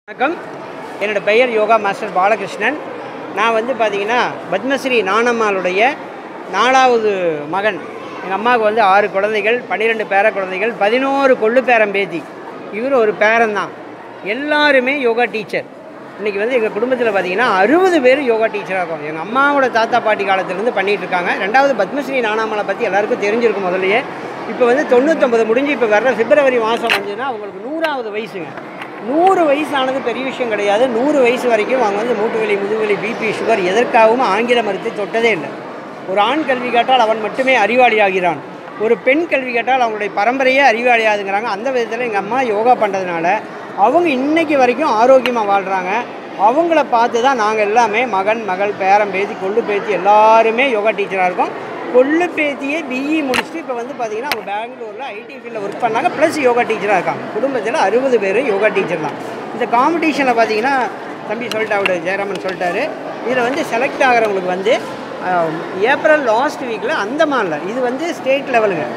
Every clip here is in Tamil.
வணக்கம் என்னோட பெயர் யோகா மாஸ்டர் பாலகிருஷ்ணன் நான் வந்து பார்த்தீங்கன்னா பத்மஸ்ரீ நானம்மாளுடைய நாலாவது மகன் எங்கள் அம்மாவுக்கு வந்து ஆறு குழந்தைகள் பன்னிரெண்டு பேர குழந்தைகள் பதினோரு கொள்ளு பேரன் பேத்தி இவர் ஒரு பேரன் தான் எல்லாருமே யோகா டீச்சர் இன்றைக்கி வந்து எங்கள் குடும்பத்தில் பார்த்தீங்கன்னா அறுபது பேர் யோகா டீச்சராக இருக்கோம் எங்கள் அம்மாவோட தாத்தா பாட்டி காலத்துலேருந்து பண்ணிகிட்டு இருக்காங்க ரெண்டாவது பத்மஸ்ரீ நானாமலை பற்றி எல்லாருக்கும் தெரிஞ்சிருக்கும் முதல்லயே இப்போ வந்து தொண்ணூத்தொம்பது முடிஞ்சு இப்போ வர்ற பிப்ரவரி மாதம் வந்துன்னா அவங்களுக்கு நூறாவது வயசுங்க நூறு வயசானது பெரிய விஷயம் கிடையாது நூறு வயசு வரைக்கும் அவங்க வந்து மூட்டு வலி முதுகுவலி பிபி சுகர் எதற்காகவும் ஆங்கில மருத்துவத்தை தொட்டதே இல்லை ஒரு ஆண் கல்வி கேட்டால் அவன் மட்டுமே அறிவாளி ஆகிறான் ஒரு பெண் கல்வி கேட்டால் அவங்களுடைய பரம்பரையே அறிவாளி ஆகுங்கிறாங்க அந்த விதத்தில் எங்கள் அம்மா யோகா பண்ணுறதுனால அவங்க இன்னைக்கு வரைக்கும் ஆரோக்கியமாக வாழ்கிறாங்க அவங்கள பார்த்து தான் நாங்கள் எல்லாமே மகன் மகள் பேரன் பேத்தி கொள்ளு பேத்தி எல்லாருமே யோகா டீச்சராக இருக்கோம் கொள்ளு பேத்தியே பிஇ முடிச்சுட்டு இப்போ வந்து பார்த்தீங்கன்னா அவங்க பெங்களூரில் ஐடி ஃபீல்டில் ஒர்க் பண்ணாங்க ப்ளஸ் யோகா டீச்சராக இருக்காங்க குடும்பத்தில் அறுபது பேர் யோகா டீச்சர் தான் இந்த காம்படிஷனில் பார்த்தீங்கன்னா தம்பி சொல்லிட்டா அவரு ஜெயராமன் சொல்லிட்டாரு இதில் வந்து செலக்ட் ஆகிறவங்களுக்கு வந்து ஆஹ், ஏப்ரல் லாஸ்ட் வீக்கில் அந்தமானில் இது வந்து ஸ்டேட் லெவலுங்க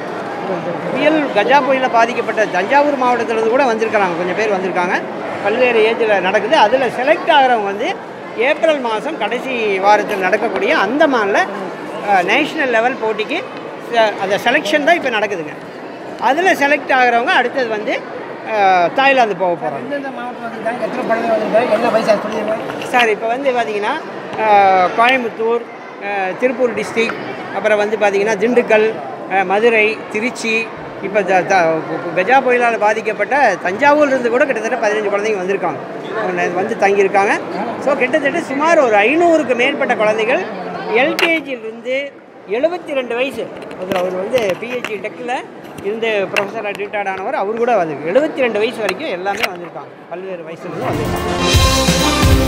புயல் கஜா புயலில் பாதிக்கப்பட்ட தஞ்சாவூர் மாவட்டத்திலேருந்து கூட வந்திருக்கிறாங்க கொஞ்சம் பேர் வந்திருக்காங்க பல்வேறு ஏஜில் நடக்குது அதில் செலக்ட் ஆகிறவங்க வந்து ஏப்ரல் மாதம் கடைசி வாரத்தில் நடக்கக்கூடிய அந்தமானில் நேஷ்னல் லெவல் போட்டிக்கு ச- அந்த செலெக்ஷன் தான் இப்போ நடக்குதுங்க அதில் செலக்ட் ஆகிறவங்க அடுத்தது வந்து அஹ், தாய்லாந்து போக போகிறாங்க எந்தெந்த மாவட்டம் வந்திருக்காங்க எத்தனை குழந்தை வந்திருக்காங்க என்ன வயசு அது சொல்லிடுங்க சார் இப்போ வந்து பார்த்தீங்கன்னா அஹ், கோயம்புத்தூர் அஹ், திருப்பூர் டிஸ்ட்ரிக் அப்புறம் வந்து பார்த்தீங்கன்னா திண்டுக்கல் அஹ், மதுரை திருச்சி இப்போ த த கஜா புயலால் பாதிக்கப்பட்ட தஞ்சாவூர்லேருந்து கூட கிட்டத்தட்ட பதினஞ்சு குழந்தைங்க வந்திருக்காங்க அவங்க வந்து தங்கியிருக்காங்க ஸோ கிட்டத்தட்ட சுமார் ஒரு ஐநூறுக்கு மேற்பட்ட குழந்தைகள் எல்கேஜியிலிருந்து எழுபத்தி ரெண்டு வயசு அதில் அவர் வந்து பிஹெச்டி டெக்கில் இருந்து ப்ரொஃபஸராக ரிட்டையர்ட் ஆனவர் அவர் கூட வந்து எழுபத்தி ரெண்டு வயசு வரைக்கும் எல்லாமே வந்திருக்காங்க பல்வேறு வயசுலேருந்து வந்திருக்காங்க